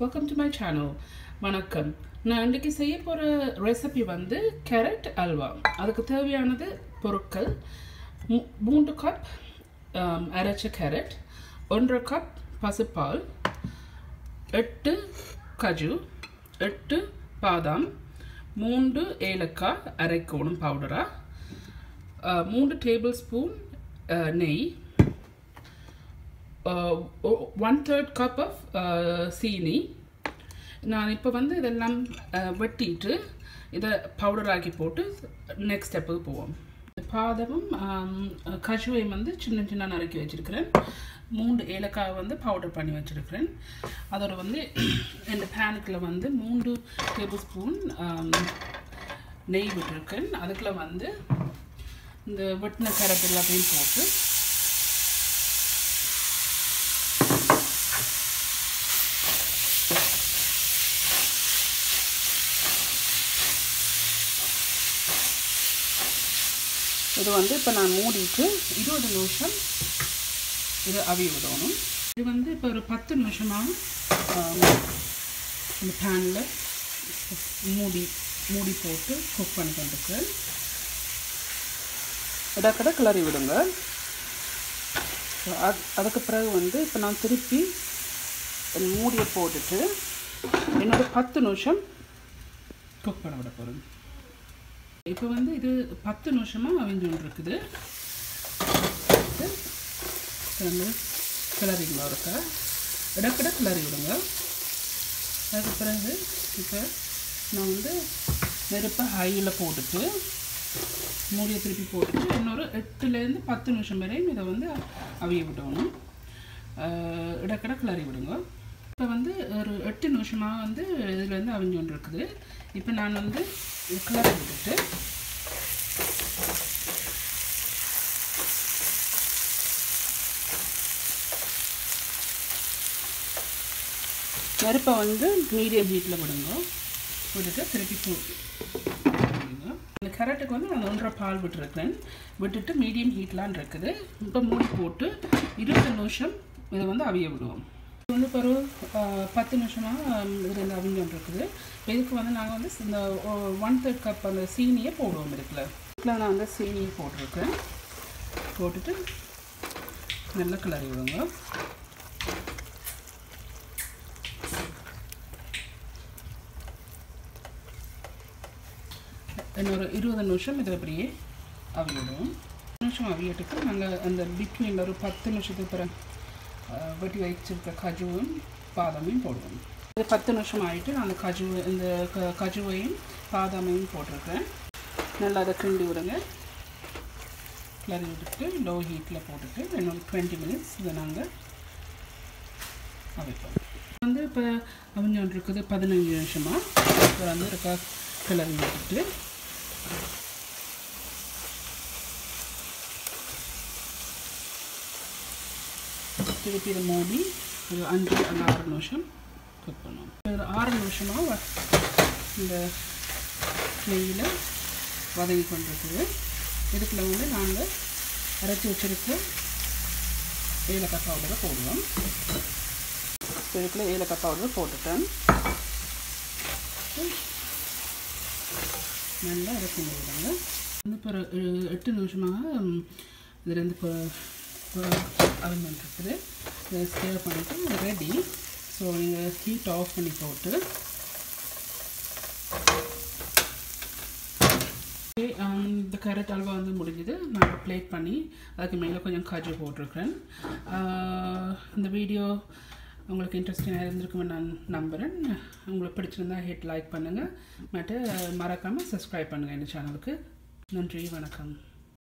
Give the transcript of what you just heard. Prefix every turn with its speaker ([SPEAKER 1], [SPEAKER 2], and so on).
[SPEAKER 1] Welcome to my channel வணக்கம் நான் இன்றைக்கி செய்ய போகிற ரெசிபி வந்து கேரட் அல்வா அதுக்கு தேவையானது பொருட்கள் மூ- மூன்று கப் ஆம், அரைச்ச கேரட் ஒன்றரை கப் பசுப்பால் எட்டு கஜு எட்டு பாதாம் மூன்று ஏலக்காய் அரைக்கணும் பவுடராக மூன்று டேபிள் ஸ்பூன் நெய் ஒன் தேர்ட் கப் ஆஃப் சீனி நான் இப்போ வந்து இதெல்லாம் uh, வெட்டிட்டு இதை பவுடர் ஆக்கி போட்டு நெக்ஸ்ட் ஸ்டெப்புக்கு போவோம் பாதமும் கஜுவையும் வந்து சின்ன சின்ன நறுக்கி வச்சுருக்கிறேன் மூன்று ஏலக்காய் வந்து பவுடர் பண்ணி வச்சுருக்கிறேன் அதோட வந்து இந்த பேனுக்கில் வந்து மூன்று டேபிள் ஸ்பூன் நெய் விட்டுருக்கேன் அதுக்குள்ள வந்து இந்த வெட்டின கேரட் எல்லாத்தையும் போட்டு இது வந்து இப்போ நான் மூடிட்டு இருபது நிமிஷம் இது அவிய விடணும் இது வந்து இப்போ ஒரு பத்து நிமிஷமாக இந்த பேனில் மூடி மூடி போட்டு குக் பண்ணி கொண்டிருக்கேன் இடக்கடை கிளறி விடுங்க அது அதுக்கு பிறகு வந்து இப்போ நான் திருப்பி இந்த மூடியை போட்டுட்டு இன்னொரு பத்து நிமிஷம் குக் பண்ண விட போகிறேன் இப்போ வந்து இது பத்து நிமிஷமாக அவிஞ்சு இருக்குது வந்து கிளறிங்களா இருக்கா இடக்கிட கிளறி விடுங்க அதுக்கு பிறகு இப்போ நான் வந்து நெருப்பை ஹையில் போட்டுட்டு மூடியை திருப்பி போட்டுட்டு இன்னொரு எட்டுலேருந்து பத்து நிமிஷம் வரையும் இதை வந்து அவிய விடணும் ஆஹ் இடக்கிட கிளறி விடுங்க இப்போ வந்து ஒரு எட்டு நிமிஷமாக வந்து இதில் வந்து அவிஞ்சு கொண்டு இருக்குது இப்போ நான் வந்து இது கிளறி விட்டுட்டு நெருப்பை வந்து மீடியம் ஹீட்டில் விடுங்க விட்டுட்டு திருப்பி போ விடுங்க. இந்த கேரட்டுக்கு வந்து நான் ஒன்றரை பால் விட்டுருக்கேன் விட்டுட்டு மீடியம் ஹீட்லான் இருக்குது இப்போ மூடி போட்டு இருபது நிமிஷம் இதை வந்து அவிய விடுவோம் இது வந்து இப்போ ஒரு ஆஹ், பத்து நிமிஷமாக இதில் இந்த அவிஞ்சம் இருக்குது இப்போ இதுக்கு வந்து நாங்கள் வந்து இந்த ஒன் தேர்ட் கப் அந்த சீனியை போடுவோம் இதுக்குள்ள இதுல நான் வந்து சீனியை போட்டிருக்கேன் போட்டுட்டு நல்லா கிளறி விடுங்க இன்னொரு இருபது நிமிஷம் இதை அப்படியே அவியிடுவோம் நிமிஷம் அவியட்டுக்கு நாங்கள் அந்த பிட்வீனில் ஒரு பத்து நிமிஷத்துக்கு பிறகு அஹ், வெட்டி வச்சிருக்க கஜுவும் பாதாமையும் போடுவோம் இது பத்து நிமிஷம் ஆகிட்டு நான் அந்த கஜு இந்த க கஜுவையும் பாதாமையும் போட்டிருக்கேன் நல்லா அதை கிண்டி விடுங்க கிளறி விட்டுட்டு லோ ஹீட்டில் போட்டுட்டு இன்னொரு டுவெண்ட்டி மினிட்ஸ் இதை நாங்கள் அவைப்போம் வந்து இப்போ அவிஞ்சு இருக்குது பதினஞ்சு நிமிஷமாக இப்போ வந்து இருக்கா கிளறி விட்டுட்டு திருப்பி இதை மூடி ஒரு அஞ்சு அல்ல ஆறு நிமிஷம் குக் பண்ணுவோம் ஒரு ஆறு நிமிஷமாக இந்த நெய்யில் வதங்கி கொண்டிருக்குது இதுக்குள்ள வந்து நாங்கள் அரைச்சி வச்சிருக்க ஏலக்காய் பவுடரை போடுவோம் இதுக்குள்ள ஏலக்காய் பவுடர் போட்டுட்டேன் நல்லா இறக்கி விடுங்க வந்து இப்போ ஒரு எ- எட்டு நிமிஷமாக ம், இதுலேருந்து இப்போ அவிமெண்ட் இருக்குது இதை ஸ்டேர் பண்ணிவிட்டு ரெடி ஸோ நீங்கள் ஹீட் ஆஃப் பண்ணி போட்டு Okay, um, இந்த கேரட் அல்வா வந்து முடிஞ்சுது நான் ப்ளேட் பண்ணி அதுக்கு மேலே கொஞ்சம் காஜு போட்டிருக்கிறேன் ஆஹ், இந்த வீடியோ உங்களுக்கு இன்ட்ரெஸ்டிங்காக இருந்திருக்குன்னு நான் நம்புகிறேன் உங்களுக்கு பிடிச்சிருந்தா ஹிட் லைக் பண்ணுங்கள் மற்ற மறக்காமல் சப்ஸ்கிரைப் பண்ணுங்கள் இந்த சேனலுக்கு நன்றி வணக்கம்